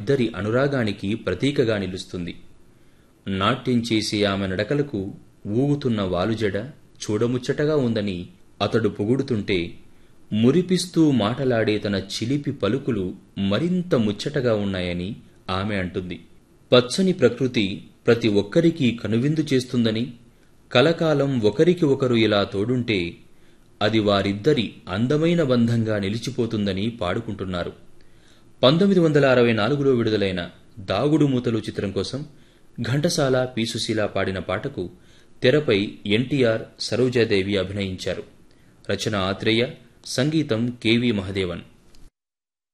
వారిద్దరి అనురాగానికి ప్రతీకగా నిలుస్తుంది నాట్యం చేసే ఆమె నడకలకు ఊగుతున్న వాలుజడ చూడముచ్చటగా ఉందని అతడు పొగుడుతుంటే మురిపిస్తూ మాటలాడే తన చిలిపి పలుకులు మరింత ముచ్చటగా ఉన్నాయని ఆమె అంటుంది పచ్చని ప్రకృతి ప్రతి ఒక్కరికీ కనువిందు చేస్తుందని కలకాలం ఒకరికి ఒకరు ఇలా తోడుంటే అది వారిద్దరి అందమైన బంధంగా నిలిచిపోతుందని పాడుకుంటున్నారు పంతొమ్మిది వందల అరవై నాలుగులో విడుదలైన దాగుడు మూతలు చిత్రం కోసం ఘంటసాల పి సుశీల పాడిన పాటకు తెరపై ఎన్టీఆర్ సరోజాదేవి అభినయించారు రచన ఆత్రేయ సంగీతం కెవి మహదేవన్